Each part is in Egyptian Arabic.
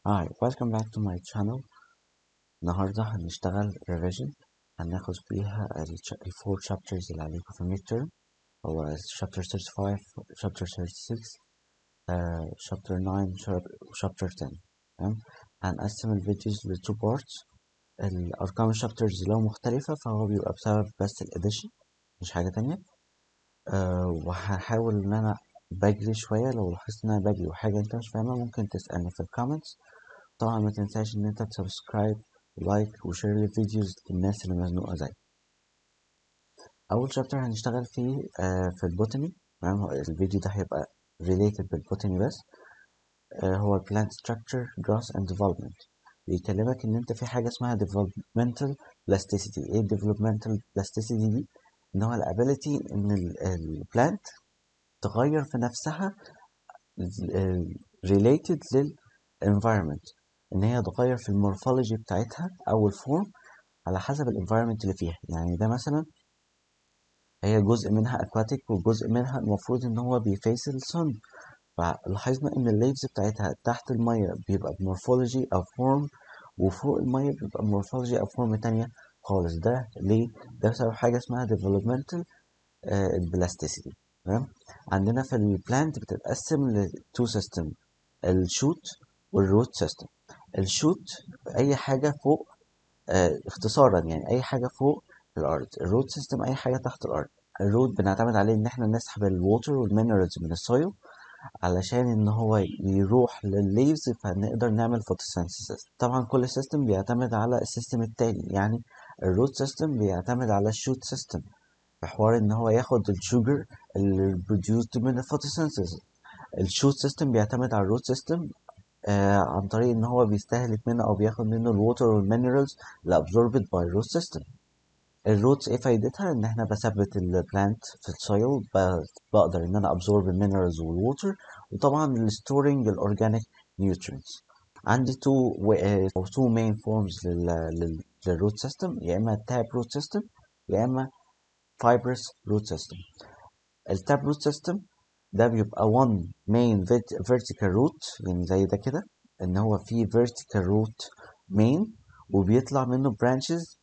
Hi, welcome back to my channel. النهاردة هنشتغل revision هناخد فيها ال 4 chapters اللي عليكم في midterm هو chapter 35 chapter 36 uh, chapter 9 chapter 10 تمام هنقسم الفيديوز ل 2 parts الأرقام الشابترز لو مختلفة فهو بيبقى بسبب بس الاديشن مش حاجة تانية uh, وهحاول إن أنا بجري شوية لو لاحظت إن أنا بجري وحاجة أنت مش فاهمها ممكن تسألني في الكومنتس طبعا ما تنساش ان انت تسبسكرايب ولايك وشير الفيديوز للناس اللي مزنوقه زي اول شابتر هنشتغل فيه آه في البوتاني تمام الفيديو ده هيبقى related بالبوتاني بس آه هو plant structure growth and development بيكلمك ان انت في حاجه اسمها developmental plasticity ايه developmental plasticity دي ان هو الابيليتي ان البلانت تغير في نفسها related للenvironment ان هي تغير في المورفولوجي بتاعتها او الفورم على حسب الانفايرمنت اللي فيها يعني ده مثلا هي جزء منها اكواتيك وجزء منها المفروض ان هو بيفيس الصن فلاحظنا ان الليفز بتاعتها تحت المية بيبقى بمورفولوجي او فورم وفوق المية بيبقى بمورفولوجي او فورم تانية خالص ده ليه؟ ده بسبب حاجة اسمها developmental بلاستيسيتي تمام عندنا في البلانت بتتقسم لتو سيستم الشوت والروت سيستم الشوت اي حاجه فوق آه اختصارا يعني اي حاجه فوق الارض الروت سيستم اي حاجه تحت الارض الروت بنعتمد عليه ان احنا نسحب الووتر والمينرالز من السويل علشان ان هو يروح للليفز فنقدر نعمل فوتوسينثيسيس طبعا كل سيستم بيعتمد على السيستم التاني يعني الروت سيستم بيعتمد على الشوت سيستم في حوار ان هو ياخد الشوجر اللي بروديوسد من الفوتوسينثيسيس الشوت سيستم بيعتمد على الروت سيستم آه عن طريق ان هو بيستهلك منه او بياخد منه الووتر والمينرالز اللي absorbed by root system الروتس ايه فايدتها ان احنا بثبت البلانت في السويل بقدر ان انا absorb المينرالز والووتر وطبعا الستورنج الاورجانيك نيوترينتس عندي تو او تو مين فورمز للروت سيستم يا اما تاب روت سيستم يا اما fibrous root system التاب روت سيستم ده بيبقى one main vertical root يعني زي ده كده ان هو في vertical root main وبيطلع منه branches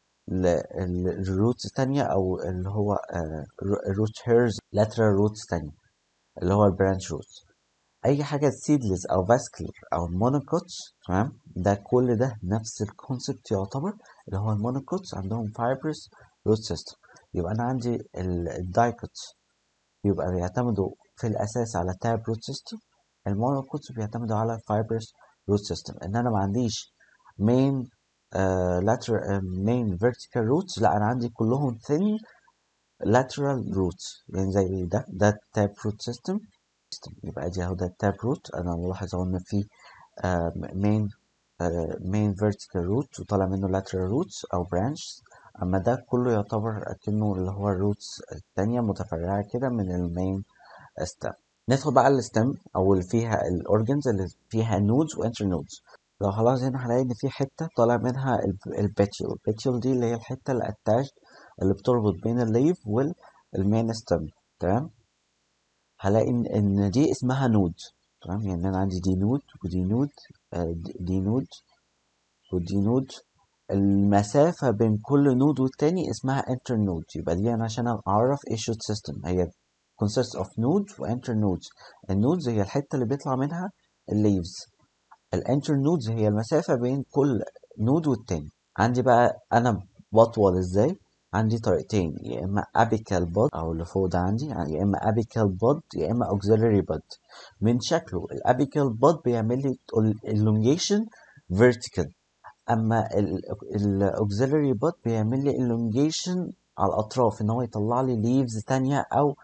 للروتس تانية او اللي هو root hairs lateral roots تانية اللي هو البرانش روتس اي حاجة seedless او vascular او monocots تمام ده كل ده نفس الكونسبت يعتبر اللي هو المونوكوتس عندهم fibrous root system يبقى انا عندي الدايكوتس بيبقى بيعتمدوا في الاساس على تاب روت سيستم المونوكوتس بيعتمدوا على فايبرس روت سيستم ان انا ما عنديش مين لاترال مين فيرتيكال روتس لا انا عندي كلهم ثين لاترال روتس يعني زي ده ده تاب روت سيستم يبقى دي اهو ده التاب روت انا ملاحظ اهو ان في مين مين فيرتيكال روت وطالع منه لاترال روتس او برانش اما ده كله يعتبر اكنه اللي هو الروتس التانية متفرعة كده من المين ستيم ندخل بقى الستيم او اللي فيها الاورجنز اللي فيها نودز وانتر نودز لو خلاص هنا هنلاقي ان في حته طالع منها البيتيول البيتيول دي اللي هي الحته اللي اتاش اللي بتربط بين الليف والمين ستيم تمام هلاقي ان ان دي اسمها نود تمام يعني انا عندي دي نود ودي نود دي نود ودي نود المسافة بين كل نود والتاني اسمها انتر نود يبقى دي انا عشان اعرف ايه شوت سيستم هي consists of nodes و inter nodes النودز هي الحتة اللي بيطلع منها الليفز الانتر نودز هي المسافة بين كل نود والتاني عندي بقى انا بطول ازاي عندي طريقتين يا اما apical bud او اللي فوق ده عندي يعني يا اما apical bud يا اما auxiliary bud من شكله الابيكال bud بيعمل لي elongation vertical اما الاوكسيلري باد بيعمل لي elongation على الاطراف ان هو يطلع لي ليفز تانية او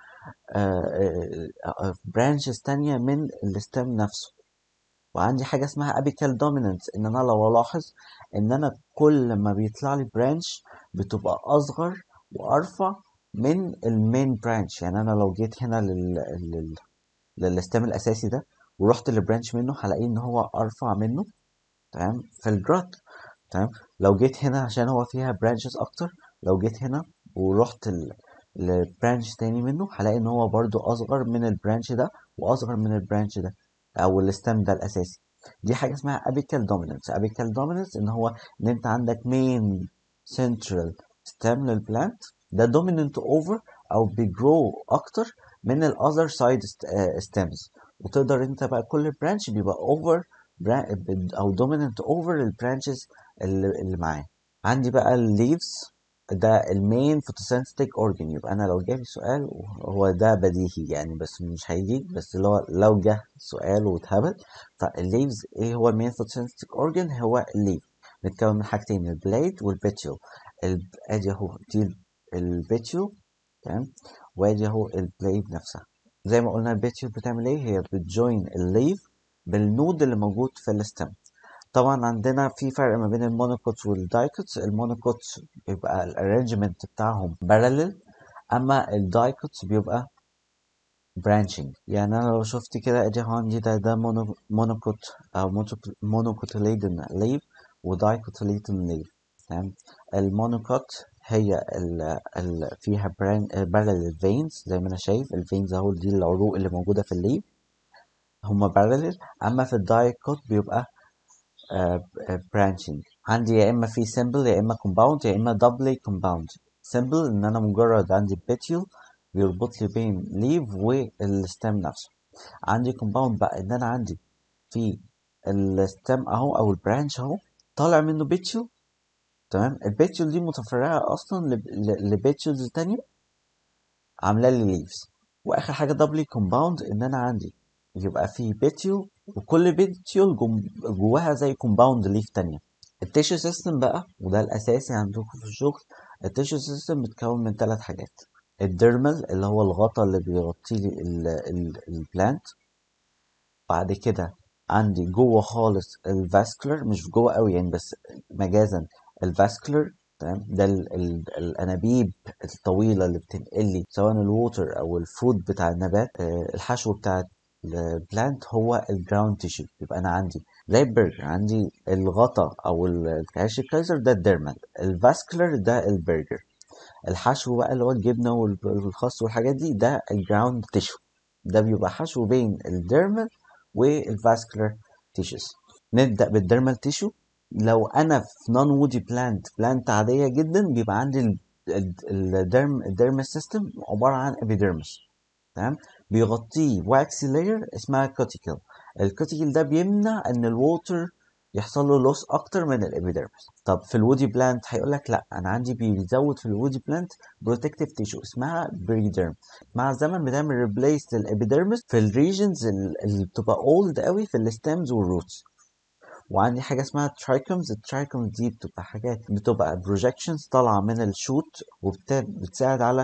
برانشز تانية من الستيم نفسه وعندي حاجة اسمها apical dominance ان انا لو الاحظ ان انا كل ما بيطلع لي برانش بتبقى اصغر وارفع من المين برانش يعني انا لو جيت هنا لل, لل... للستيم الاساسي ده ورحت لبرانش منه هلاقيه ان هو ارفع منه تمام في الجرات تمام لو جيت هنا عشان هو فيها برانشز اكتر لو جيت هنا ورحت لبرانش تاني منه هلاقي ان هو برضو اصغر من البرانش ده واصغر من البرانش ده او الستام ده الاساسي دي حاجه اسمها apical dominance apical dominance ان هو ان انت عندك main central stem للبلانت ده dominant over او بيجرو اكتر من ال other side st- آه، stems وتقدر انت بقى كل branch بيبقى over bra- او dominant over البرانشز اللي, اللي معاه عندي بقى ال leaves ده المين photosynthetic organ يبقى انا لو جالي سؤال هو ده بديهي يعني بس مش هيجي بس اللي هو لو جه سؤال واتهبل فالليفز ايه هو المين photosynthetic organ هو الليف بيتكون من حاجتين البليد والبيتيول ال- ادي اهو دي البيتيول تمام وادي اهو البليد نفسها زي ما قلنا البيتيول بتعمل ايه هي بتجوين الليف بالنود اللي موجود في الستم طبعا عندنا في فرق ما بين المونوكوتس والدايكوتس المونوكوتس بيبقى الارينجمنت بتاعهم باراليل اما الدايكوتس بيبقى برانشنج يعني انا لو شفت كده ادي هو عندي ده ده مونو مونوكوت او مونوكوتيليدن ليف ودايكوتيليدن ليف تمام المونوكوت هي ال ال فيها باراليل فينز زي ما انا شايف الفينز اهو دي العروق اللي موجوده في الليف هما باراليل اما في الدايكوت بيبقى برانشنج عندي يا اما في سيمبل يا اما كومباوند يا اما دبلي كومباوند سيمبل ان انا مجرد عندي بيتيول بيربط لي بين ليف والستم نفسه عندي كومباوند بقى ان انا عندي في الستم اهو او البرانش اهو طالع منه بيتيول تمام البيتيول دي متفرعه اصلا لبيتيولز تانية عامله لي ليفز واخر حاجه دبلي كومباوند ان انا عندي يبقى في بيتيول وكل بيتيول جواها زي كومباوند ليف تانية التيشو سيستم بقى وده الاساسي عندكم في الشغل التيشو سيستم بيتكون من ثلاث حاجات الديرمال اللي هو الغطاء اللي بيغطي لي البلانت بعد كده عندي جوه خالص الفاسكولار مش جوه قوي يعني بس مجازا الفاسكولار تمام ده ال ال الانابيب الطويله اللي بتنقل لي سواء الووتر او الفود بتاع النبات آه الحشو بتاع البلانت هو الجراوند تيشو يبقى انا عندي زي البرجر عندي الغطا او العيش الكايزر ده الديرمال الفاسكولار ده البرجر الحشو بقى اللي هو الجبنه والخس والحاجات دي ده الجراوند تيشو ده بيبقى حشو بين الديرمال والفاسكولار تيشوز نبدا بالديرمال تيشو لو انا في نون وودي بلانت بلانت عاديه جدا بيبقى عندي الديرم الديرمال سيستم عباره عن ابيديرمس تمام بيغطيه واكسي لاير اسمها كوتيكل الكوتيكل ده بيمنع ان الووتر يحصل له لوس اكتر من الابيديرمس طب في الودي بلانت هيقول لك لا انا عندي بيزود في الودي بلانت بروتكتيف تيشو اسمها بريديرم مع الزمن بتعمل ريبليس للابيديرمس في الريجنز اللي بتبقى اولد قوي في الستيمز والروتس وعندي حاجه اسمها ترايكومز الترايكومز دي بتبقى حاجات بتبقى بروجكشنز طالعه من الشوت وبتساعد على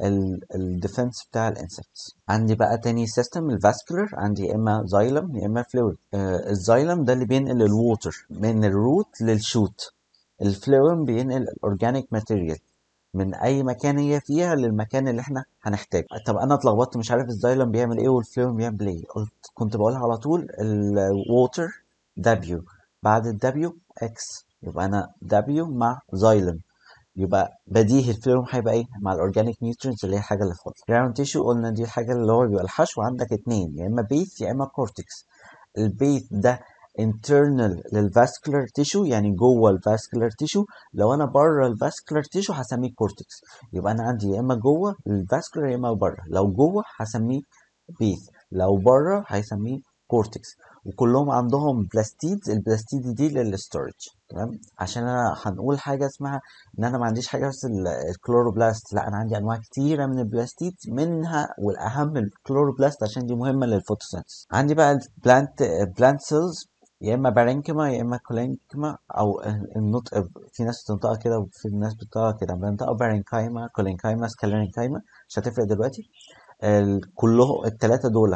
الديفنس بتاع الانسكتس عندي بقى تاني سيستم الفاسكولار عندي يا اما زايلم يا اما فلويد آه الزايلم ده اللي بينقل الووتر من الروت للشوت الفلويم بينقل الاورجانيك ماتيريال من اي مكان هي فيها للمكان اللي احنا هنحتاجه طب انا اتلخبطت مش عارف الزايلم بيعمل ايه والفلويم بيعمل ايه قلت كنت بقولها على طول الووتر دبليو بعد الدبليو اكس يبقى انا دبليو مع زايلم يبقى بديهي الفلويم هيبقى ايه مع الاورجانيك نيوترينز اللي هي الحاجه اللي فاضله جراوند تيشو قلنا دي الحاجه اللي هو بيبقى الحشو عندك اتنين يا اما بيث يا اما كورتكس البيث ده internal للفاسكولار تيشو يعني جوه الفاسكولار تيشو لو انا بره الفاسكولار تيشو هسميه كورتكس يبقى انا عندي يا اما جوه الفاسكولار يا اما بره لو جوه هسميه بيث لو بره هيسميه كورتكس وكلهم عندهم بلاستيدز البلاستيد دي للستورج تمام عشان انا هنقول حاجه اسمها ان انا ما عنديش حاجه بس الكلوروبلاست لا انا عندي انواع كتيره من البلاستيد منها والاهم الكلوروبلاست عشان دي مهمه للفوتوسينثيسيس عندي بقى البلانت بلانت سيلز يا اما بارينكما يا اما كولينكما او النطق في ناس بتنطقها كده وفي ناس بتنطقها كده بنطقها بارينكايما كولينكايما سكالينكايما مش هتفرق دلوقتي كلهم الثلاثه دول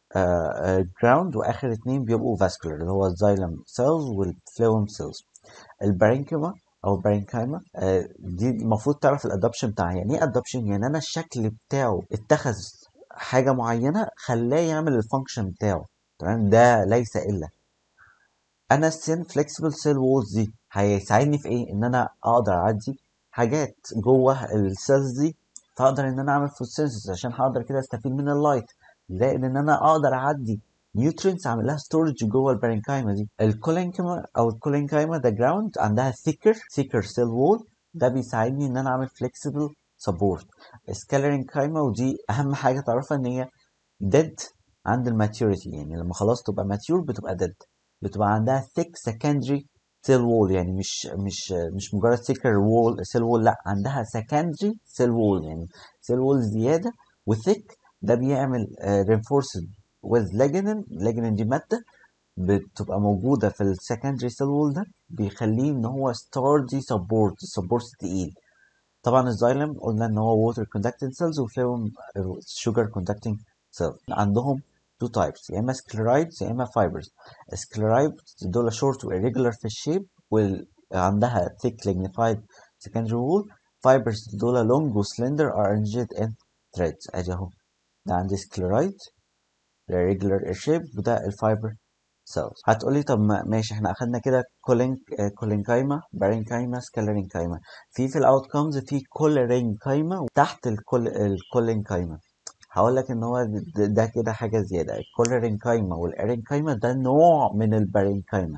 جراوند واخر اتنين بيبقوا فاسكولار اللي هو الزايلم سيلز والفلويم سيلز البارينكيما او البارينكايما آه دي المفروض تعرف الادابشن بتاعها يعني ايه ادابشن يعني انا الشكل بتاعه اتخذ حاجه معينه خلاه يعمل الفانكشن بتاعه تمام ده ليس الا انا السين فليكسبل سيل وولز دي هيساعدني في ايه ان انا اقدر اعدي حاجات جوه السيلز دي فاقدر ان انا اعمل فوتوسينثيسيس عشان هقدر كده استفيد من اللايت زائد ان انا اقدر اعدي نيوترينز عامل لها ستورج جوه البارينكايما دي الكولينكايما او الكولينكايما ده جراوند عندها ثيكر ثيكر سيل وول ده بيساعدني ان انا اعمل فليكسيبل سبورت السكالرينكايما ودي اهم حاجه تعرفها ان هي ديد عند الماتيوريتي يعني لما خلاص تبقى ماتيور بتبقى ديد بتبقى عندها ثيك سكندري سيل وول يعني مش مش مش مجرد سيكر وول سيل وول لا عندها سكندري سيل وول يعني سيل وول زياده وثيك ده بيعمل رينفورسد with lignin lignin دي ماده بتبقى موجوده في السكندري سيل وول ده بيخليه ان هو ستاردي سبورت سبورت تقيل طبعا الزايلم قلنا ان هو ووتر كوندكتنج سيلز وفيهم شوجر كوندكتنج سيلز عندهم تو تايبس يا اما سكلرايدز يا اما فايبرز السكلرايد دول شورت وإيريجولار في الشيب وعندها thick lignified secondary wall fibers دول long وسلندر arranged in threads ادي اهو ده عندي سكلرايد irregular shape وده الفايبر cells هتقولي طب ما ماشي احنا اخدنا كده كولينك كولينكايما بارينكايما سكالرينكايما في في الاوتكمز في كوليرينكايما وتحت الكول الكولينكايما هقول لك ان هو ده, ده كده حاجه زياده الكوليرينكايما والارينكايما ده نوع من البارينكايما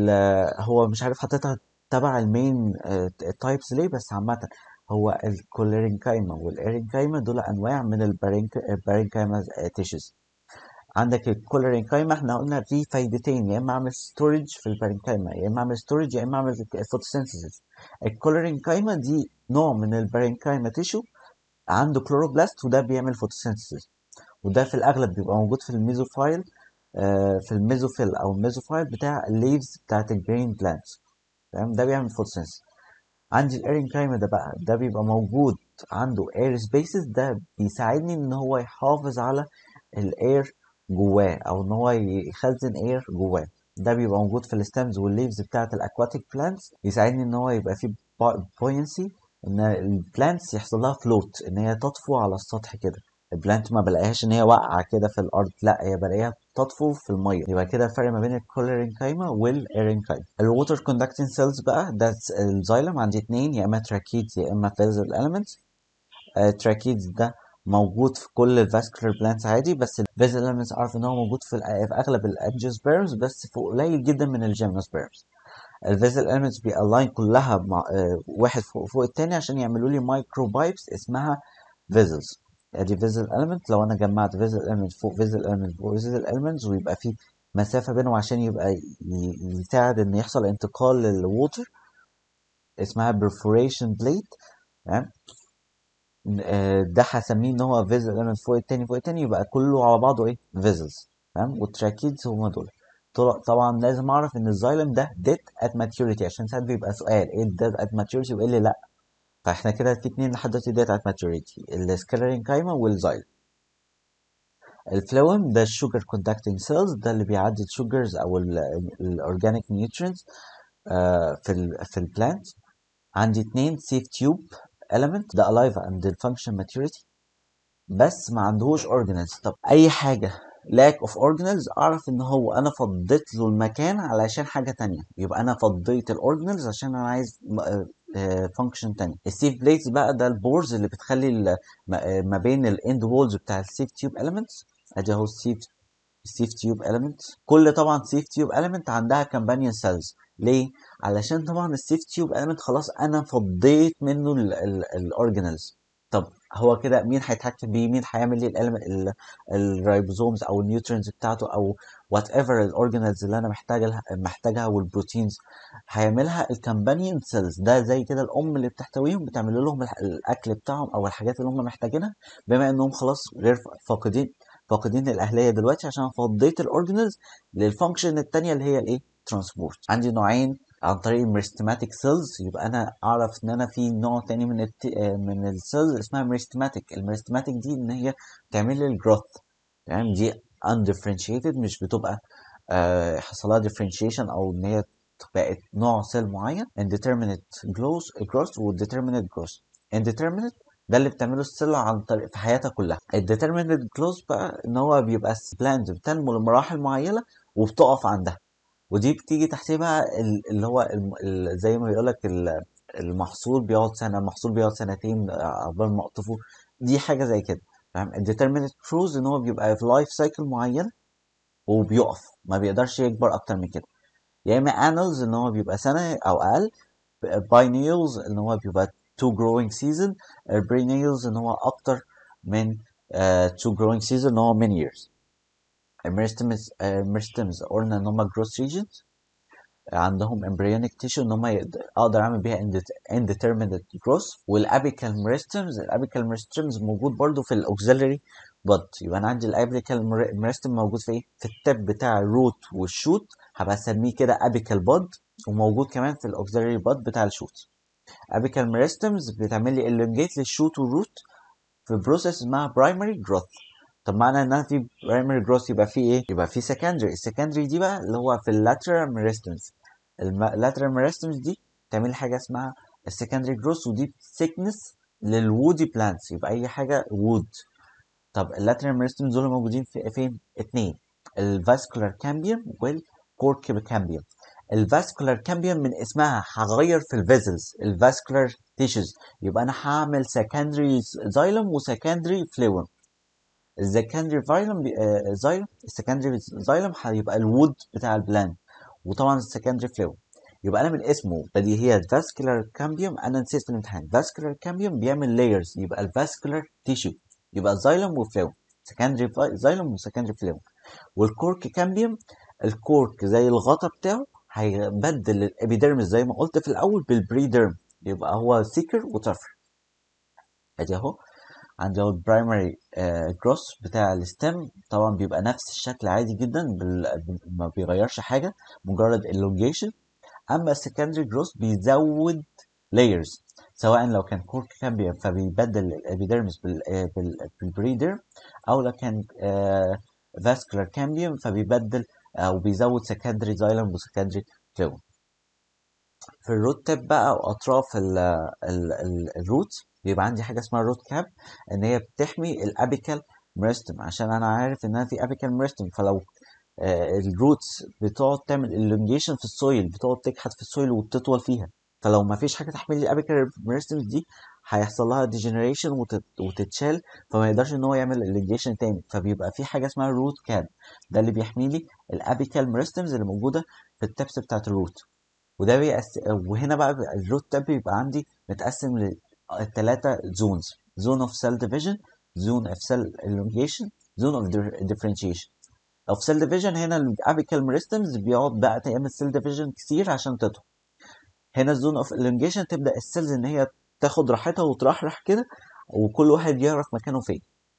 هو مش عارف حطيتها تبع المين تايبس ليه بس عامه هو الكوليرينكايما والارينكايما دول انواع من البارينكايما تيشوز عندك الكولرينكايما احنا قلنا فيه فايدتين يا اما اعمل ستورج في البارينكايما يا اما اعمل ستورج يا اما اعمل فوتوسينثيسيس الكولرينكايما دي نوع من البارينكايما تيشو عنده كلوروبلاست وده بيعمل فوتوسينثيسيس وده في الاغلب بيبقى موجود في الميزوفايل آه في الميزوفيل او الميزوفايل بتاع الليفز بتاعت الجرين بلانتس تمام ده بيعمل فوتوسينثيسيس عندي الارينكايما ده بقى ده بيبقى موجود عنده اير سبيسز ده بيساعدني ان هو يحافظ على الاير جواه او ان هو يخزن اير جواه ده بيبقى موجود في الستامز والليفز بتاعه الاكواتيك بلانتس يساعدني ان هو يبقى فيه بوينسي ان البلانتس يحصل لها فلوت ان هي تطفو على السطح كده البلانت ما بلاقيهاش ان هي واقعه كده في الارض لا هي بلاقيها تطفو في الميه يبقى كده الفرق ما بين الكوليرينكايما والايرينكايما الووتر كوندكتنج سيلز بقى ده الزايلم عندي اتنين يا اما تراكيدز يا اما فيزل اليمنتس تراكيدز ده موجود في كل الفاسكولار بلانتس عادي بس الفيزل اليمنتس عارف ان هو موجود في, في اغلب الانجيوسبيرمز بس في قليل جدا من الجيمنوسبيرمز الفيزل اليمنتس بيالاين كلها مع اه واحد فوق, فوق التاني عشان يعملوا لي مايكرو بايبس اسمها فيزلز ادي فيزل اليمنت لو انا جمعت فيزل اليمنت فوق فيزل اليمنت فوق فيزل اليمنتس ويبقى في مسافه بينهم عشان يبقى يساعد ان يحصل انتقال للووتر اسمها برفوريشن بليت تمام ده هسميه ان هو فيزل اليمنت فوق التاني فوق التاني يبقى كله على بعضه ايه فيزلز تمام والتراكيدز هما دول طبعا لازم اعرف ان الزايلم ده ديت ات ماتيوريتي عشان ساعات بيبقى سؤال ايه ديت ات ماتيوريتي وايه اللي لا فاحنا كده في اتنين لحد دلوقتي ديت ات ماتيوريتي السكالرينكايما والزايلم الفلويم ده الشوجر كوندكتنج سيلز ده اللي بيعدي الشوجرز او الاورجانيك نيوترينز في ال في البلانت عندي اتنين سيف تيوب element ده alive and the function maturity بس ما عندهوش organelles طب اي حاجه lack of organelles اعرف ان هو انا فضيت له المكان علشان حاجه تانية يبقى انا فضيت الاورجانيلز عشان انا عايز فانكشن تاني السيف بليتس بقى ده البورز اللي بتخلي ما بين الاند وولز بتاع السيف تيوب elements ادي اهو السيف السيف تيوب elements كل طبعا سيف تيوب element عندها كامبانيون سيلز ليه؟ علشان طبعا السيف تيوب element خلاص انا فضيت منه الاورجانيلز طب هو كده مين هيتحكم بيه مين هيعمل لي الرايبوزومز او النيوترينز بتاعته او وات ايفر الاورجانيلز اللي انا محتاجها محتاجها والبروتينز هيعملها الكامبانيون سيلز ده زي كده الام اللي بتحتويهم بتعمل لهم الاكل بتاعهم او الحاجات اللي هم محتاجينها بما انهم خلاص غير فاقدين فاقدين الاهليه دلوقتي عشان فضيت الاورجانيلز للفانكشن الثانيه اللي هي الايه ترانسبورت عندي نوعين عن طريق الميرستماتيك سيلز يبقى انا اعرف ان انا في نوع تاني من الت... من السيلز اسمها ميرستماتيك الميرستماتيك دي ان هي بتعمل لي الجروث تمام دي undifferentiated مش بتبقى آه حصل لها differentiation او ان هي بقت نوع سيل معين indeterminate growth و determinate growth indeterminate ده اللي بتعمله السيل عن طريق في حياتها كلها الديترمينت جروث بقى ان هو بيبقى بلانت بتنمو لمراحل معينه وبتقف عندها ودي بتيجي تحتيه بقى اللي هو زي ما بيقول لك المحصول بيقعد سنه المحصول بيقعد سنتين عقبال ما اقطفه دي حاجه زي كده فاهم الديترمينت كروز ان هو بيبقى في لايف سايكل معينه وبيقف ما بيقدرش يكبر اكتر من كده يا اما annuals ان هو بيبقى سنه او اقل biennials ان هو بيبقى two growing season perennials ان هو اكتر من uh, two growing season ان هو many years meristms meristms قلنا ان هم growth regions عندهم embryonic tissue ان هم يقدر اقدر اعمل بيها indeterminate growth والابيكال meristms الابيكال meristms موجود برضو في الاوكسيلري بud يبقى انا عندي الابيكال meristm موجود في ايه في التب بتاع الروت والشوت هبقى اسميه كده ابيكال بud وموجود كمان في الاوكسيلري بud بتاع الشوت ابيكال meristms بتعمل لي elongate للشوت والروت في بروسيس اسمها برايمري جروث طب معنى انها في برايمري جروث يبقى في ايه يبقى في سكندري السكندري دي بقى اللي هو في اللاترال ميرستمز اللاترال ميرستمز دي تعمل حاجه اسمها السكندري جروث ودي ثيكنس للوودي بلانتس يبقى اي حاجه وود طب اللاترال ميرستمز دول موجودين في فين اتنين الفاسكولار كامبيوم والكورك كامبيوم الفاسكولار كامبيوم من اسمها هغير في الفيزلز الفاسكولار تيشوز يبقى انا هعمل سكندري زايلم وسكندري فلويم السكندري فايلم زايلم السكندري زايلم هيبقى الوود بتاع البلان وطبعا السكندري فلويم يبقى انا من اسمه بديهيات فاسكولار كامبيوم انا نسيت في الامتحان فاسكولار كامبيوم بيعمل لايرز يبقى الفاسكولار تيشو يبقى زايلم وفلويم سكندري زايلم وسكندري فلويم والكورك كامبيوم الكورك زي الغطا بتاعه هيبدل الابيديرمس زي ما قلت في الاول بالبريديرم يبقى هو سيكر وترفر ادي اهو عندي اهو البرايمري جروس بتاع الستم طبعا بيبقى نفس الشكل عادي جدا بال... ما بيغيرش حاجه مجرد elongation اما السكندري جروس بيزود لايرز سواء لو كان كورك كامبيوم فبيبدل الابيديرمس بال... بال... بالبريديرم او لو كان فاسكولار كامبيوم فبيبدل او بيزود سكندري زايلم وسكندري فلويم في الروت تيب بقى او اطراف ال ال ال الروت بيبقى عندي حاجه اسمها روت كاب ان هي بتحمي الابيكال مريستم عشان انا عارف ان انا في ابيكال مريستم فلو آه الروتس بتقعد تعمل elongation في السويل بتقعد تكحت في السويل وبتطول فيها فلو ما فيش حاجه تحمي لي الابيكال مريستم دي هيحصل لها ديجنريشن وتتشال فما يقدرش ان هو يعمل elongation تاني فبيبقى في حاجه اسمها روت كاب ده اللي بيحمي لي الابيكال مريستمز اللي موجوده في التبس بتاعت الروت وده بيأس... وهنا بقى الروت تاب بيبقى عندي متقسم لثلاثة زونز زون اوف سيل ديفيجن زون اوف سيل elongation زون اوف differentiation اوف سيل ديفيجن هنا الابيكال ميرستمز بيقعد بقى تعمل سيل ديفيجن كتير عشان تطول هنا الزون اوف elongation تبدا السيلز ان هي تاخد راحتها وترحرح كده وكل واحد يعرف مكانه فين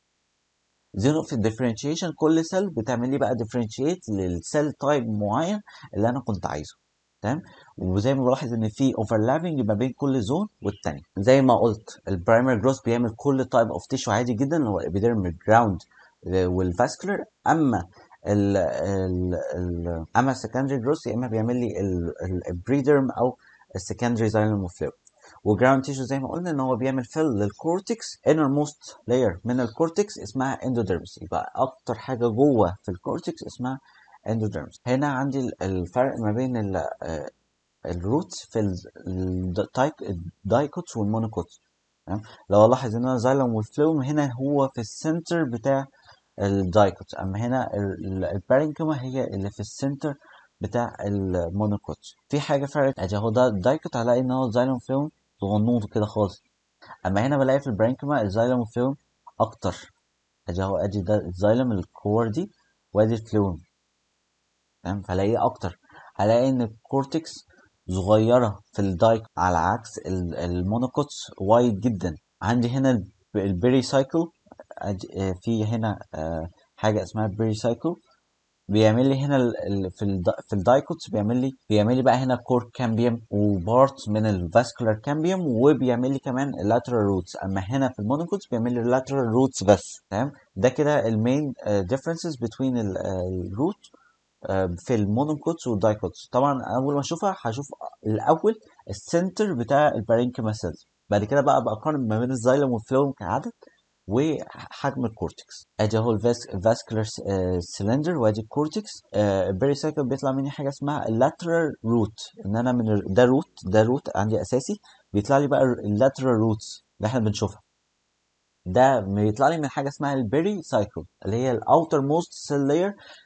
زون اوف differentiation كل سيل بتعمل لي بقى differentiate للسيل تايب معين اللي انا كنت عايزه تمام وزي ما بلاحظ ان في اوفرلابنج ما بين كل زون والتاني زي ما قلت البرايمري جروث بيعمل كل تايب اوف تيشو عادي جدا اللي هو الابيديرمال جراوند والفاسكولار اما ال ال ال اما السكندري جروث يا اما بيعمل لي البريدرم او السكندري زايلم وفليب وجراوند تيشو زي ما قلنا ان هو بيعمل فيل للكورتكس انر موست لاير من الكورتكس اسمها اندوديرمس يبقى اكتر حاجه جوه في الكورتكس اسمها اندوديرمس هنا عندي الفرق ما بين الروتس في الدايكوتس والمونوكوتس تمام لو الاحظ ان انا زايلم والفلوم هنا هو في السنتر بتاع الدايكوتس اما هنا البارينكما هي اللي في السنتر بتاع المونوكوتس في حاجه فرق ادي اهو ده الدايكوت هلاقي ان هو زايلم فلوم صغنون كده خالص اما هنا بلاقي في البارينكما الزايلم والفلوم اكتر ادي اهو ادي ده الزايلم الكور دي وادي الفلوم تمام فهلاقيه اكتر هلاقي ان الكورتكس صغيره في الدايك على عكس المونوكوتس وايد جدا عندي هنا البيري سايكل في هنا حاجه اسمها بيري سايكل بيعمل لي هنا في في الدايكوتس بيعمل لي بيعمل لي بقى هنا كور كامبيوم وبارت من الفاسكولار كامبيوم وبيعمل لي كمان اللاترال روتس اما هنا في المونوكوتس بيعمل لي اللاترال روتس بس تمام ده كده المين ديفرنسز بين الروت في المونوكوتس والدايكوتس طبعا اول ما اشوفها هشوف الاول السنتر بتاع البارينكيما سيلز بعد كده بقى بقارن ما بين الزايلم والفلوم كعدد وحجم الكورتكس ادي اهو الفاسكولار سلندر وادي الكورتكس البيري سايكل بيطلع مني حاجه اسمها اللاترال روت ان انا من ده روت ده روت عندي اساسي بيطلع لي بقى اللاترال روتس اللي احنا بنشوفها ده بيطلع لي من حاجه اسمها البيري سايكل اللي هي الاوتر موست سيل لاير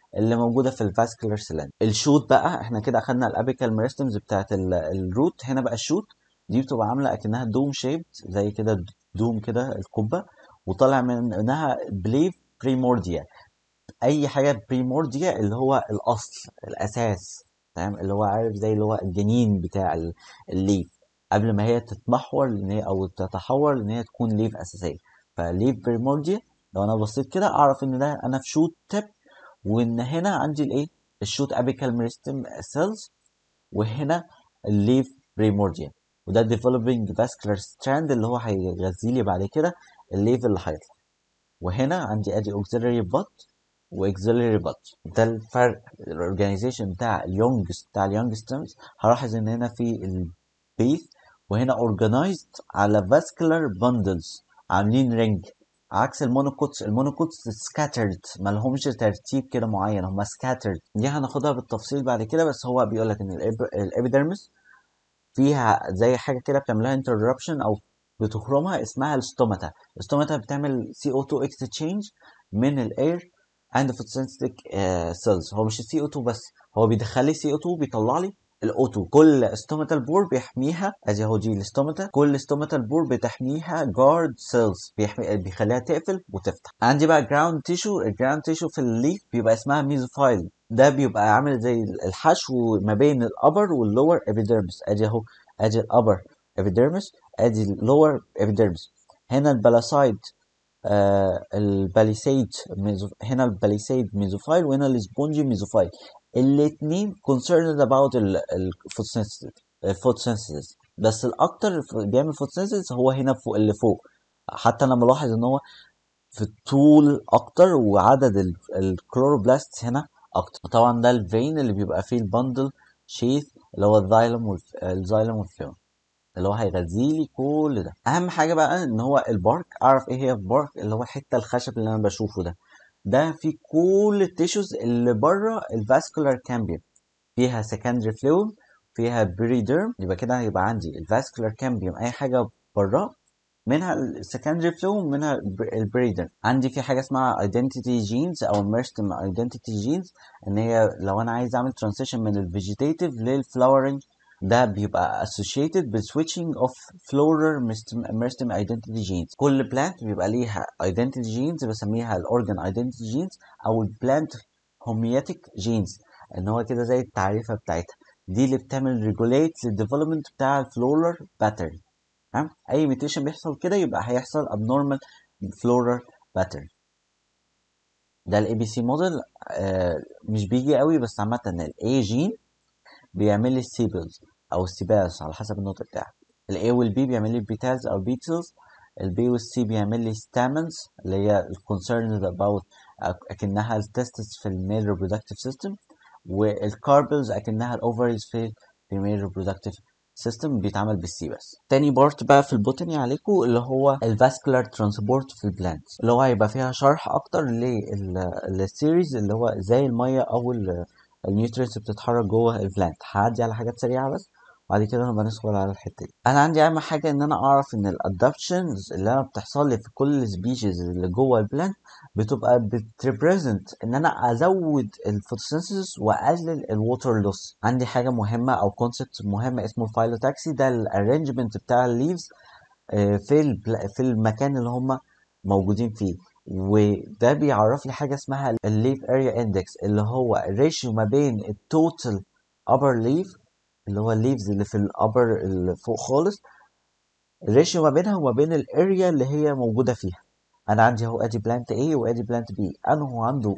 اللي موجوده في الفاسكولار سيلان الشوت بقى احنا كده اخدنا الابيكال ميرستمز بتاعت ال- الروت هنا بقى الشوت دي بتبقى عامله اكنها دوم شيبد زي كده دوم كده القبه وطالع منها بليف بريمورديا اي حاجه بريمورديا اللي هو الاصل الاساس تمام اللي هو عارف زي اللي هو الجنين بتاع ال- الليف قبل ما هي تتمحور لان هي او تتحور لان هي تكون ليف اساسيه فليف بريمورديا لو انا بصيت كده اعرف ان ده انا في شوت تيب وان هنا عندي الايه الشوت ابيكال ميرستم سيلز وهنا الليف بريمورديا وده developing vascular strand اللي هو هيغذي لي بعد كده الليف اللي هيطلع وهنا عندي ادي auxiliary butt واكسلري butt ده الفرق الاورجانيزيشن بتاع اليونجست بتاع اليونج ستيمز هلاحظ ان هنا في البيث وهنا organized على vascular bundles عاملين رينج عكس المونوكوتس المونوكوتس scattered ما لهمش ترتيب كده معين هم scattered دي هناخدها بالتفصيل بعد كده بس هو بيقول لك ان الابيدرمس فيها زي حاجه كده بتعملها انتربشن او بتخرمها اسمها الستوماتا الستوماتا بتعمل CO2 exchange من الاير عند فوتوسينثيتك سيلز هو مش السي او 2 بس هو بيدخل لي سي او 2 بيطلع لي الاو 2 كل ستوماتال بور بيحميها ادي اهو دي الستوماتا كل ستوماتال بور بتحميها جارد سيلز بيحمي بيخليها تقفل وتفتح عندي بقى جراوند تيشو الجراوند تيشو في الليف بيبقى اسمها ميزوفايل ده بيبقى عامل زي الحشو ما بين الابر واللور ابيديرمس ادي اهو ادي الابر ابيديرمس ادي اللور ابيديرمس هنا البلاسايد آه الباليسيد ميزو... هنا الباليسيد ميزوفايل وهنا السبونجي ميزوفايل الاثنين concerned about الفوتوسينثيسيس بس الاكتر بيعمل فوتوسينثيسيس هو هنا فوق اللي فوق حتى انا ملاحظ ان هو في الطول اكتر وعدد الكلوروبلاست هنا اكتر طبعا ده الفين اللي بيبقى فيه البندل شيث اللي هو الزايلم والزايلم والفلوم اللي هو هيغذي لي كل ده اهم حاجه بقى ان هو البارك اعرف ايه هي البارك اللي هو الحته الخشب اللي انا بشوفه ده ده في كل التيشوز اللي بره الفاسكولار كامبيوم فيها سكندري فلويد فيها بريديرم يبقى كده هيبقى عندي الفاسكولار كامبيوم اي حاجه بره منها السكندري فلو منها البريدر عندي في حاجه اسمها ايدنتيتي جينز او ميرستم ايدنتيتي جينز ان هي لو انا عايز اعمل ترانزيشن من الفيجيتيف للفلاورنج ده بيبقى associated ب switching of floral meristem identity genes كل plant بيبقى ليها identity genes بسميها الاورجان identity genes او البلانت homeotic genes ان هو كده زي التعريفه بتاعتها دي اللي بتعمل regulate للديفلوبمنت بتاع الفلورال باترن تمام اي ميوتيشن بيحصل كده يبقى هيحصل abnormal floral pattern ده الاي بي سي موديل مش بيجي قوي بس عامه الاي جين بيعمل لي السيبلز او السيباز على حسب النطق بتاعه الاي والبي بيعمل لي بيتاز او بيتلز البي والسي بيعمل لي ستامنز اللي هي concerned about اكنها التستس في الميل reproductive system والكاربلز اكنها الاوفريز في الميل reproductive سيستم بيتعمل بالسي بس تاني بارت بقى في البوتاني عليكم اللي هو الفاسكولار ترانسبورت في البلانت اللي هو هيبقى فيها شرح اكتر للسيريز اللي هو ازاي الميه او النيوترينز بتتحرك جوه البلانت هعدي على حاجات سريعه بس وبعد كده نبقى ندخل على الحته دي انا عندي اهم حاجه ان انا اعرف ان الادابشنز اللي انا بتحصل لي في كل سبيشيز اللي جوه البلانت بتبقى بتريبريزنت ان انا ازود الفوتوسينثيسيس واقلل الووتر لوس عندي حاجه مهمه او كونسبت مهم اسمه الفايلوتاكسي ده الارينجمنت بتاع الليفز في في المكان اللي هم موجودين فيه وده بيعرف لي حاجه اسمها الليف اريا اندكس اللي هو الريشيو ما بين التوتال ابر ليف اللي هو الليفز اللي في الابر اللي فوق خالص الريشيو ما بينها وما بين الاريا اللي هي موجوده فيها انا عندي اهو ادي بلانت A وادي بلانت B انه عنده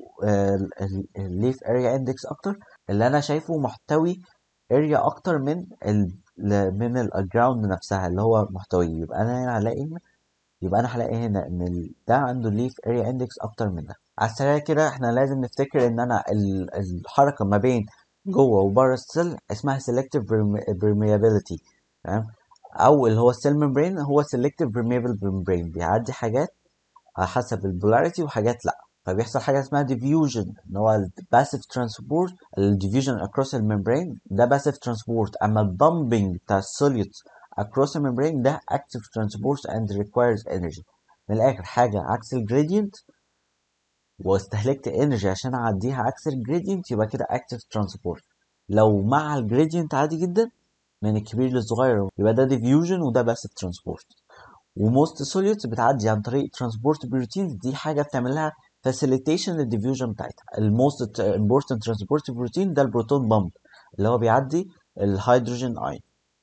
الليف اريا اندكس اكتر اللي انا شايفه محتوي اريا اكتر من ال من الجراوند نفسها اللي هو محتوي يبقى انا هنا هلاقي يبقى انا هلاقي هنا ان ده عنده ليف اريا اندكس اكتر من ده على السريع كده احنا لازم نفتكر ان انا الحركه ما بين جوه وبره السيل اسمها selective permeability تمام او اللي هو السيل ممبرين هو selective permeable membrane بيعدي حاجات على حسب البولاريتي وحاجات لا فبيحصل حاجه اسمها diffusion ان هو الباسيف ترانسبورت الديفيوجن across الممبرين ده باسيف ترانسبورت اما البامبنج بتاع السوليوت across الممبرين ده active transport and requires energy من الاخر حاجه عكس الجريدينت واستهلكت انرجي عشان اعديها عكس الجريدينت يبقى كده اكتف ترانسبورت لو مع الجريدينت عادي جدا من الكبير للصغير يبقى ده ديفيوجن وده بس ترانسبورت وموست سوليوتس بتعدي عن طريق ترانسبورت بروتين دي حاجه بتعمل لها فاسيليتيشن للديفيوجن بتاعتها الموست امبورتنت ترانسبورت بروتين ده البروتون بامب اللي هو بيعدي الهيدروجين اين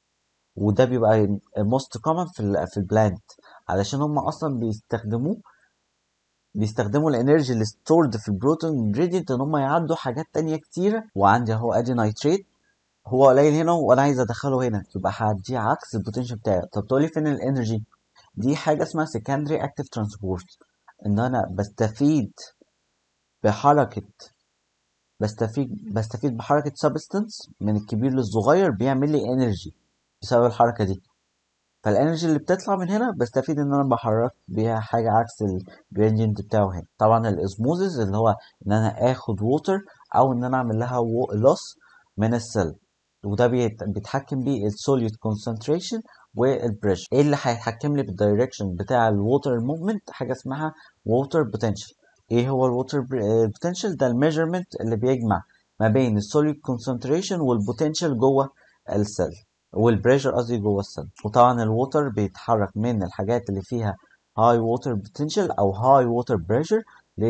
وده بيبقى موست كومن في ال في البلانت علشان هم اصلا بيستخدموه بيستخدموا الانرجي اللي ستورد في البروتون جريدينت ان هم يعدوا حاجات تانية كتيرة وعندي اهو ادي نايتريت هو قليل هنا وانا عايز ادخله هنا يبقى هديه عكس البوتنشال بتاعي طب تقولي فين الانرجي دي حاجه اسمها secondary active transport ان انا بستفيد بحركه بستفيد بستفيد بحركه substance من الكبير للصغير بيعمل لي انرجي بسبب الحركه دي فالانرجي اللي بتطلع من هنا بستفيد ان انا بحرك بيها حاجه عكس الجريدينت بتاعه هنا طبعا الاسموزز اللي هو ان انا اخد ووتر او ان انا اعمل لها لوس من السيل وده بيتحكم بيه السوليوت كونسنتريشن والبريشر ايه اللي هيتحكم لي بالدايركشن بتاع الووتر موفمنت حاجه اسمها ووتر بوتنشال ايه هو الووتر بوتنشال ده الميجرمنت اللي بيجمع ما بين السوليوت كونسنتريشن والبوتنشال جوه السيل والبريشر قصدي جوه السيل وطبعا الووتر بيتحرك من الحاجات اللي فيها هاي ووتر بوتنشال او هاي ووتر بريشر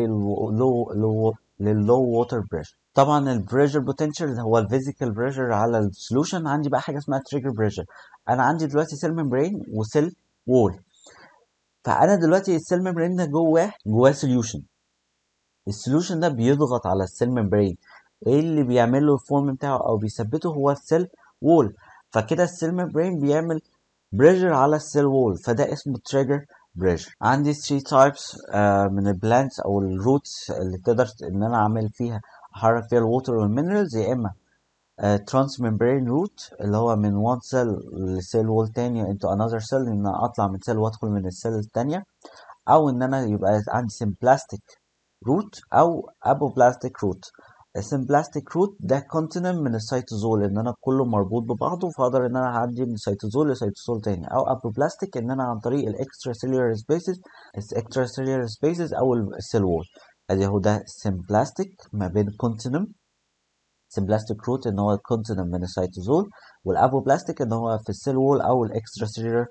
للو لو لللو ووتر بريشر طبعا البريشر بوتنشال هو الفيزيكال بريشر على السولوشن عندي بقى حاجه اسمها تريجر بريشر انا عندي دلوقتي سيل ممبرين وسيل وول فانا دلوقتي السيل ممبرين ده جواه جواه سوليوشن السوليوشن ده بيضغط على السيل ممبرين ايه اللي بيعمل له الفورم بتاعه او بيثبته هو السيل وول فكده السيل ممبرين بيعمل بريشر على السيل وول فده اسمه تريجر بريشر عندي 3 تايبس من البلانتس او الروتس اللي تقدر ان انا اعمل فيها احرك فيها الووتر والمينرالز يا اما ترانس ممبرين روت اللي هو من وان سيل لسيل وول تاني انتو انذر سيل ان انا اطلع من سيل وادخل من السيل التانية او ان انا يبقى عندي سمبلاستيك روت او ابوبلاستيك روت السمبلاستيك روت ده كونتينم من السيتوزول ان انا كله مربوط ببعضه فاقدر ان انا اعدي من سيتوزول لسيتوزول تاني او ابوبلاستيك ان انا عن طريق الاكسترا سيلولار سبيسز الاكسترا سيلولار سبيسز او السيل وول ادي اهو ده سمبلاستيك ما بين كونتينم سمبلاستيك روت ان هو كونتينم من السيتوزول والابوبلاستيك ان هو في السيل وول او الاكسترا سيلولار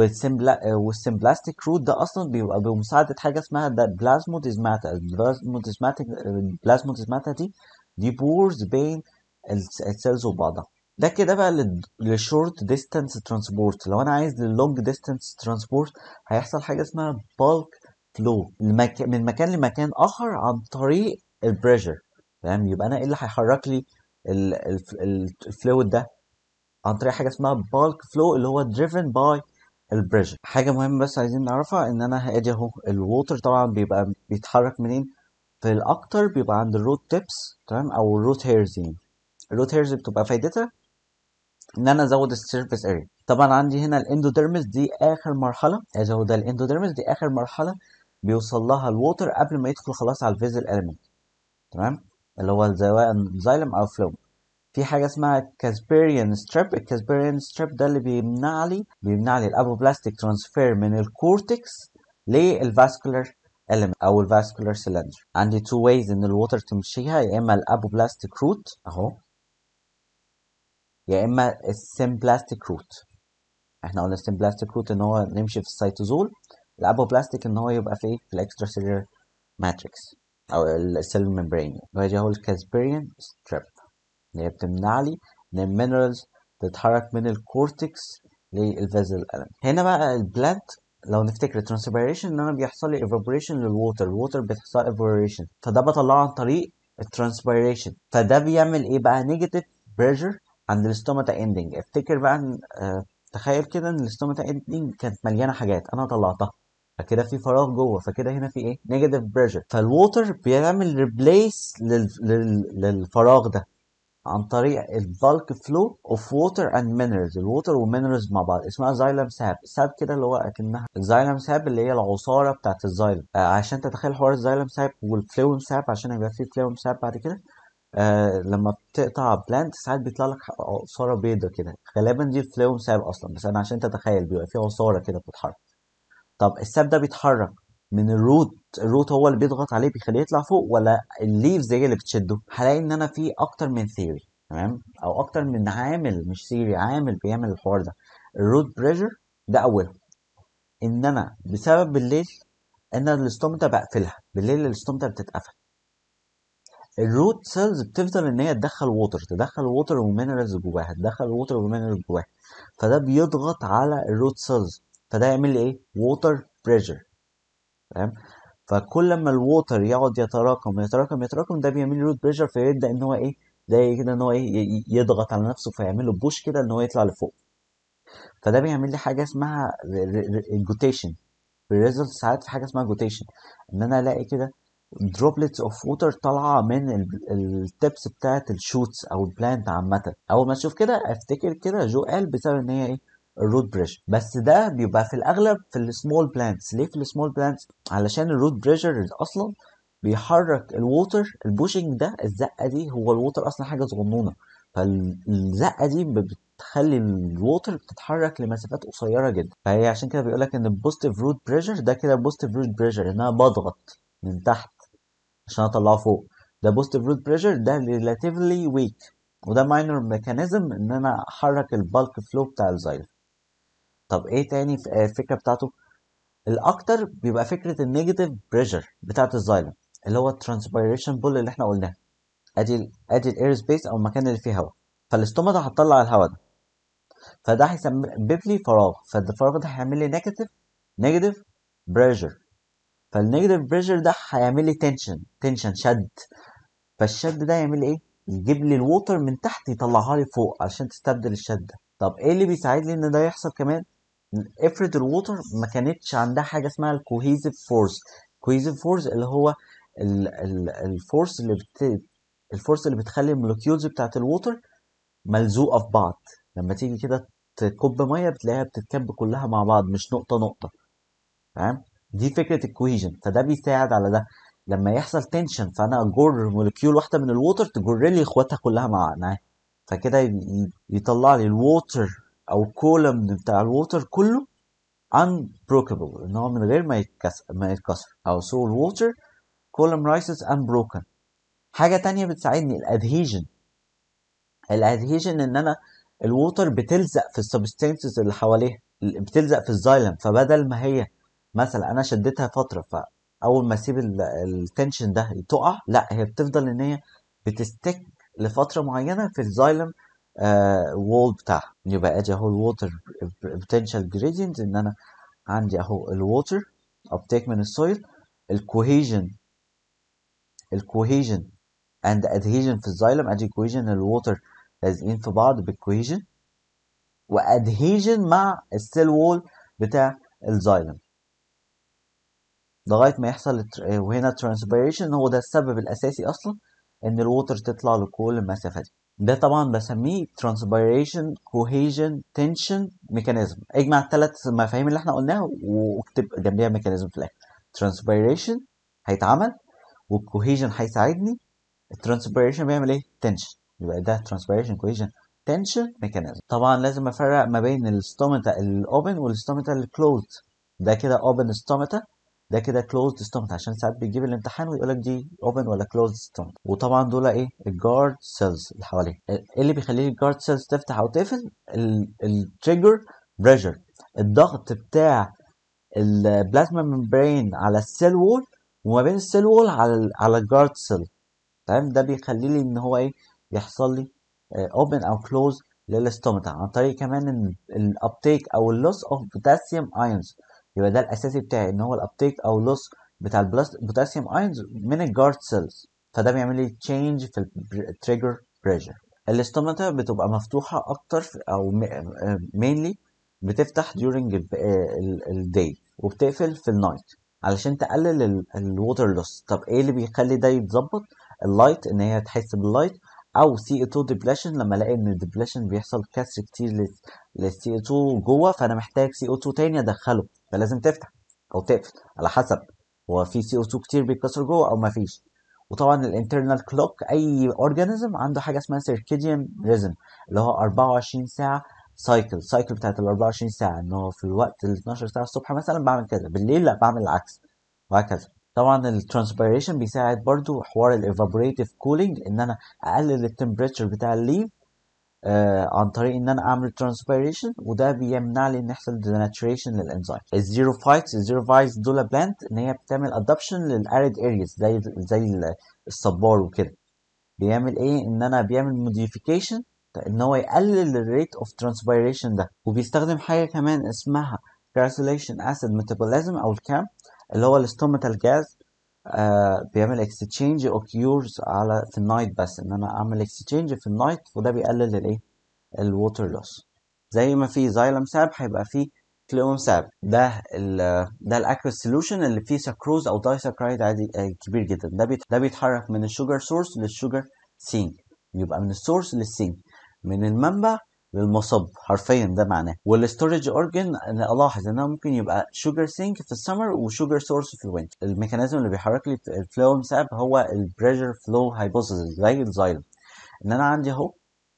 والسمبلاستيك روت ده اصلا بيبقى بمساعده حاجه اسمها ده بلازموديزماتا البلازموديزماتا البلازموديزماتا دي دي بورز بين السيلز وبعضها ده كده بقى للشورت ديستانس ترانسبورت لو انا عايز للونج ديستانس ترانسبورت هيحصل حاجه اسمها بالك فلو من مكان لمكان اخر عن طريق البريشر فاهم يبقى انا ايه اللي هيحرك لي الفلويد ده عن طريق حاجه اسمها بالك فلو اللي هو دريفن باي البريشر حاجه مهمه بس عايزين نعرفها ان انا ادي اهو الووتر طبعا بيبقى بيتحرك منين في الاكتر بيبقى عند الروت تيبس تمام او الروت هيرز يعني الروت هيرز بتبقى فايدتها ان انا ازود السيرفيس اريا طبعا عندي هنا الاندوديرمس دي اخر مرحله ادي اهو ده الاندوديرمس دي اخر مرحله بيوصل لها الووتر قبل ما يدخل خلاص على الفيزل اليمنت تمام اللي هو الزايلم او فلوم في حاجه اسمها كاسبيريان ستريب الكاسبيريان ستريب ده اللي بيمنع لي بيمنع لي الابوبلاستيك ترانسفير من الكورتكس للفاسكولار element او الفاسكولار سيلندر عندي تو ويز ان الووتر تمشيها يا اما الابوبلاستيك روت اهو يا اما السمبلاستيك روت احنا قلنا السمبلاستيك روت ان هو نمشي في السيتوزول الابوبلاستيك ان هو يبقى في ايه في الاكسترا سيلولار ماتريكس او السيل ممبرين وهي هو الكاسبيريان ستريب اللي هي بتمنع لي ان المينرالز تتحرك من الكورتكس للفيزل الم هنا بقى البلانت لو نفتكر الترانسبيريشن ان انا بيحصل لي ايفابوريشن للووتر الووتر بيحصل ايفابوريشن فده بطلعه عن طريق الترانسبيريشن فده بيعمل ايه بقى نيجاتيف بريشر عند الاستوماتا اندنج افتكر بقى آه تخيل كده ان الاستوماتا اندنج كانت مليانه حاجات انا طلعتها فكده في فراغ جوه فكده هنا في ايه نيجاتيف بريشر فالووتر بيعمل ريبليس لل... لل... للفراغ ده عن طريق البالك فلو اوف ووتر اند مينرالز الووتر والمينرالز مع بعض اسمها زايلم ساب ساب كده اللي هو اكنها الزايلم ساب اللي هي العصاره بتاعت الزايلم آه عشان تتخيل حوار الزايلم ساب والفلويم ساب عشان يبقى فيه فلويم ساب بعد كده آه لما بتقطع بلانت ساعات بيطلع لك عصاره بيضه كده غالبا دي الفلويم ساب اصلا بس انا عشان تتخيل بيبقى فيه عصاره كده بتتحرك طب الساب ده بيتحرك من الروت الروت هو اللي بيضغط عليه بيخليه يطلع فوق ولا الليفز هي اللي بتشده هلاقي ان انا في اكتر من ثيوري تمام او اكتر من عامل مش ثيوري عامل بيعمل الحوار ده الروت بريشر ده اولهم ان انا بسبب بالليل ان الاستومتا بقفلها بالليل الاستومتا بتتقفل الروت سيلز بتفضل ان هي تدخل ووتر تدخل ووتر ومينرالز جواها تدخل ووتر ومينرالز جواها فده بيضغط على الروت سيلز فده يعمل لي ايه ووتر بريشر تمام فكل ما الووتر يقعد يتراكم يتراكم يتراكم ده بيعمل لي روت بريشر فيبدا ان هو ايه زي كده ان هو ايه يضغط على نفسه فيعمل له بوش كده ان هو يطلع لفوق فده بيعمل لي حاجه اسمها جوتيشن في الريزلت ساعات في حاجه اسمها جوتيشن ان انا الاقي كده دروبلتس اوف ووتر طالعه من التبس بتاعت الشوتس او البلانت عامه اول ما اشوف كده افتكر كده جو قال بسبب ان هي ايه الروت بريشر بس ده بيبقى في الاغلب في السمول بلانتس ليه في السمول بلانتس علشان الروت بريشر اصلا بيحرك الووتر البوشنج ده الزقه دي هو الووتر اصلا حاجه صغنونه فالزقه دي بتخلي الووتر بتتحرك لمسافات قصيره جدا فهي عشان كده بيقول لك ان البوزيتيف روت بريشر ده كده بوزيتيف روت بريشر ان انا بضغط من تحت عشان اطلعه فوق ده بوزيتيف روت بريشر ده ريلاتيفلي ويك وده ماينر ميكانيزم ان انا احرك البالك فلو بتاع الزايلم طب ايه تاني الفكره بتاعته الاكتر بيبقى فكره النيجاتيف بريشر بتاعت الزايلم اللي هو الترانسبيريشن بول اللي احنا قلناه ادي ادي الاير سبيس او المكان اللي فيه هواء فالاستومata هتطلع الهواء ده فده هيسبب لي فراغ فالفراغ ده هيعمل لي نيجاتيف نيجاتيف بريشر فالنيجاتيف بريشر ده هيعمل لي تنشن تنشن شد فالشد ده يعمل لي ايه يجيب لي الووتر من تحت يطلعها لي فوق عشان تستبدل الشد ده طب ايه اللي بيساعد لي ان ده يحصل كمان افرض الووتر ما كانتش عندها حاجه اسمها الكوهيزيف فورس كوهيزيف فورس اللي هو الفورس اللي بت... الفورس اللي بتخلي المولكيولز بتاعت الووتر ملزوقه في بعض لما تيجي كده تكب ميه بتلاقيها بتتكب كلها مع بعض مش نقطه نقطه تمام دي فكره الكوهيجن فده بيساعد على ده لما يحصل تنشن فانا اجر مولكيول واحده من الووتر تجر لي اخواتها كلها مع معاه فكده يطلع لي الووتر او الكولم بتاع الووتر كله unbreakable ان هو من غير ما يتكسر ما يتكسر او so الووتر column rises unbroken حاجه تانية بتساعدني الادهيجن الادهيجن ان انا الووتر بتلزق في السبستانسز اللي حواليها بتلزق في الزايلم فبدل ما هي مثلا انا شدتها فتره فاول ما اسيب التنشن ده تقع لا هي بتفضل ان هي بتستك لفتره معينه في الزايلم وول بتاعها يبقى ادي اهو الووتر بوتنشال جريدينت ان انا عندي اهو الووتر ابتيك من السويل الكوهيجن الكوهيجن اند ادهيجن في الزايلم ادي كوهيجن الووتر لازقين في بعض بالكوهيجن وادهيجن مع السيل وول بتاع الزايلم لغايه ما يحصل وهنا ترانسبيريشن هو ده السبب الاساسي اصلا ان الووتر تطلع لكل المسافه دي ده طبعا بسميه ترانسبيريشن كوهيجن تنشن ميكانيزم اجمع الثلاث مفاهيم اللي احنا قلناها واكتب جنبيها ميكانيزم في الاخر ترانسبيريشن هيتعمل والكوهيجن هيساعدني الترانسبيريشن بيعمل ايه تنشن يبقى ده ترانسبيريشن كوهيجن تنشن ميكانيزم طبعا لازم افرق ما بين الاستومتا الاوبن والاستومتا الكلوزد ده كده اوبن استومتا ده كده كلوزد ستومت عشان ساعات بيجيب الامتحان ويقول لك دي اوبن ولا كلوزد ستومت وطبعا دول ايه الجارد سيلز اللي حواليه ايه اللي بيخليه الجارد سيلز تفتح او تقفل التريجر بريشر الضغط بتاع البلازما ممبرين على السيل وول وما بين السيل وول على على الجارد سيل تمام ده بيخلي لي ان هو ايه يحصل لي اوبن او كلوز للاستومتا عن طريق كمان الابتيك او اللوس اوف بوتاسيوم ايونز يبقى ده الاساسي بتاعي ان هو الابتيك او لوس بتاع البوتاسيوم ايونز من الجارد سيلز فده بيعمل لي تشينج في التريجر بريشر الاستوماتا بتبقى مفتوحه اكتر او مينلي بتفتح during الداي وبتقفل في النايت علشان تقلل الووتر لوس طب ايه اللي بيخلي ده يتظبط اللايت ان هي تحس باللايت او سي 2 ديبليشن لما الاقي ان الديبليشن بيحصل كسر كتير للسي 2 جوه فانا محتاج سي 2 تاني ادخله فلازم تفتح او تقفل على حسب هو في سي 2 كتير بيتكسر جوه او ما فيش وطبعا الانترنال كلوك اي اورجانيزم عنده حاجه اسمها سيركيديان ريزم اللي هو 24 ساعه سايكل سايكل بتاعت ال 24 ساعه ان هو في الوقت ال 12 ساعه الصبح مثلا بعمل كده بالليل لا بعمل العكس وهكذا طبعا الترانسبيريشن بيساعد برضو حوار الايفابوريتيف كولينج ان انا اقلل التمبريتشر بتاع الليف آه عن طريق ان انا اعمل ترانسبيريشن وده بيمنع لي ان يحصل ديناتريشن للانزيم الزيرو فايتس الزيرو فايتس دول بلانت ان هي بتعمل ادابشن للاريد ارياز زي زي الصبار وكده بيعمل ايه ان انا بيعمل موديفيكيشن ان هو يقلل الريت اوف ترانسبيريشن ده وبيستخدم حاجه كمان اسمها كارسيليشن اسيد ميتابوليزم او الكام اللي هو الاستوماتال جاز آه بيعمل اكستشينج اوكيورز على في النايت بس ان انا اعمل اكستشينج في النايت وده بيقلل الايه الووتر لوس زي ما في زايلم ساب هيبقى في كلوم ساب ده ال ده الاكوس سوليوشن اللي فيه سكروز او دايسكرايد عادي كبير جدا ده بيت ده بيتحرك من الشوجر سورس للشوجر سينك يبقى من السورس للسينك من المنبع للمصب حرفيا ده معناه والستورج اورجن انا الاحظ انها ممكن يبقى شوجر سينك في السمر وشوجر سورس في الوينتر الميكانيزم اللي بيحرك لي الفلو ساب هو البريشر فلو هايبوثيسيس زي الزايلم ان انا عندي اهو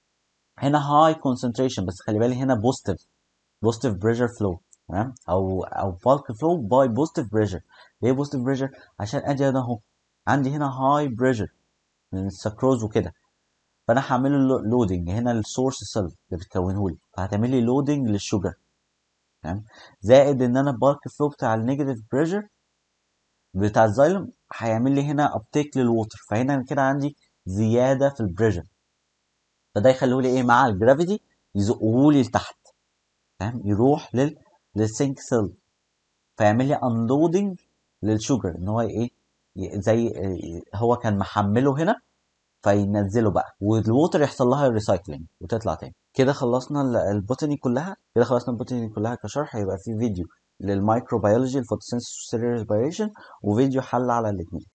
هنا هاي كونسنتريشن بس خلي بالي هنا بوزيتيف بوزيتيف بريشر فلو تمام او او بالك فلو باي بوزيتيف بريشر ليه بوزيتيف بريشر عشان ادي انا اهو عندي هنا هاي بريشر من السكروز وكده فانا هعمل له لودنج هنا السورس سيل اللي بتكونه لي فهتعمل لي لودنج للشوجر تمام زائد ان انا البالك فلو بتاع النيجاتيف بريشر بتاع الزايلم هيعمل لي هنا ابتيك للووتر فهنا كده عندي زياده في البريشر فده يخليه لي ايه مع الجرافيتي يزقه لي لتحت تمام يروح لل للسينك سيل فيعمل لي انلودنج للشوجر ان هو ايه زي هو كان محمله هنا فينزله بقى والووتر يحصل لها ريسايكلينج وتطلع تاني كده خلصنا البوتاني كلها كده خلصنا البوتاني كلها كشرح هيبقى في فيديو للمايكروبيولوجي الفوتوسينثيسيس والسيلولار ريسبيريشن وفيديو حل على الاثنين